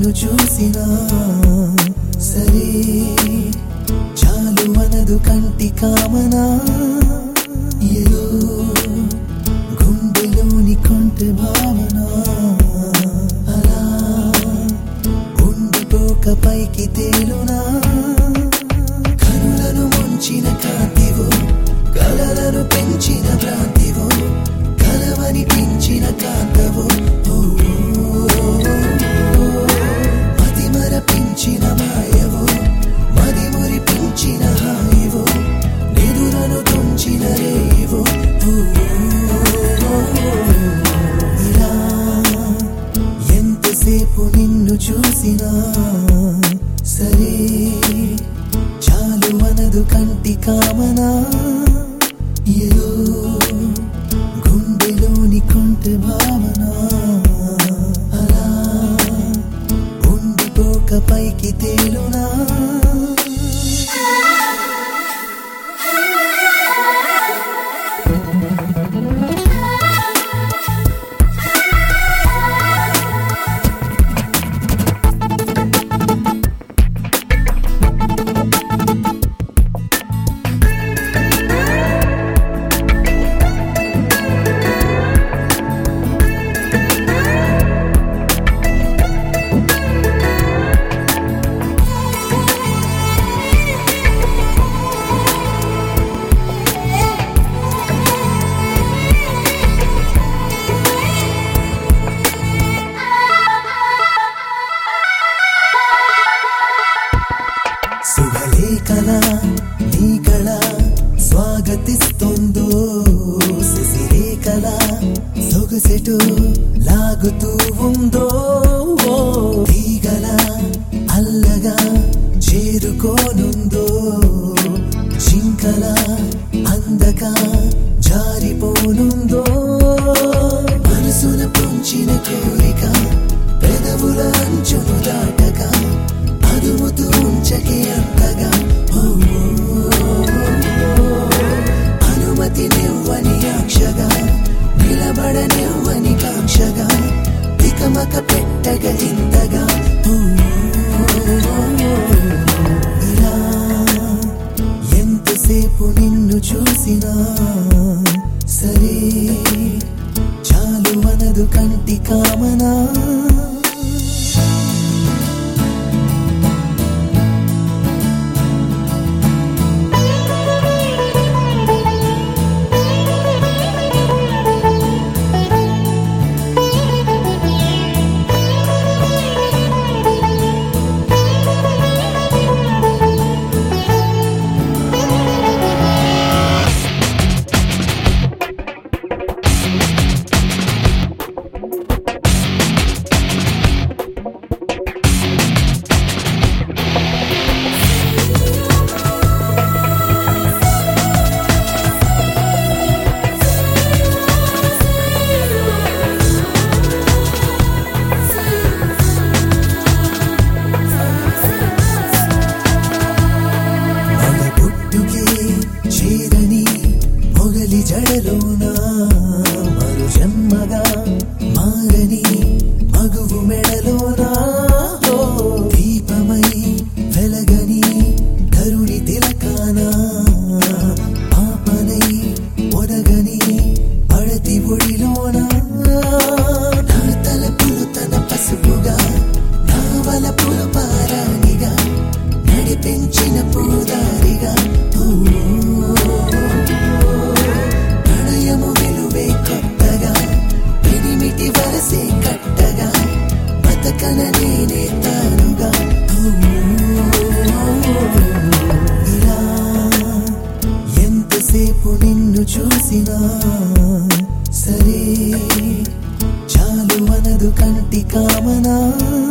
చూసినా సరే చాలు మనదు కంటి కామనా ఏదో గుండెలోని కొంటె భావన అలా ఉండిపోక పైకి తేలునా కనులను ముంచిన కాంతివో కలలను పెంచిన భ్రాంతివో కలవని పెంచిన కాంతవో ఓ, మది మరపించిన మాయవో మది మురిపించిన హాయివో నిదురను తుంచిన రేవో ఓ, ఇలా ఎంతసేపు నిన్ను చూసినా సరే చాలు మనదు కంటి కామనా ఏదో గుండెలోని కొంటె భావన అలా ఉండిపోక పైకి తేలునా శుభలేఖల నీకళ స్వాగతిస్తుందో శశిరేఖల సొగసెటు లాగుతూ ఉందో తీగల అల్లగా చేరుకోనుందో జింకల అందగా జారిపోనుందో మనసున పొంచిన కోరిక పెదవుల అంచును దాటగా అదుముతూ ఉంచకే అంతగా ఓ, అనుమతి నివ్వని ఆక్షగా నిలబడనివ్వని కాంక్షగా తికమక పెట్టగ ఇంతగా ఓ, ఇలా ఎంతసేపు నిన్ను చూసినా సరే చాలు మనదు కంటి కామనా మగ పుట్టుకే చేరని మొగలి జడలోన మరు జన్మగా మారని మగువు మెడలోన ఓ దీపమై వెలగని కరుణి తిలకాన పాపనై ఒదగని పడతి ఒడిలోన నా తలపులు తన పసుపుగా నా వలపులు పారానిగా నడిపించిన పూదారిగా ఓ, ప్రణయము విలువే కొత్తగా పెనిమిటి వరసే కట్టగా బతకన నేనే తానుగా ఓ, ఇలా ఎంతసేపు నిన్ను చూసినా సరే చాలు మనదు కంటి కామనా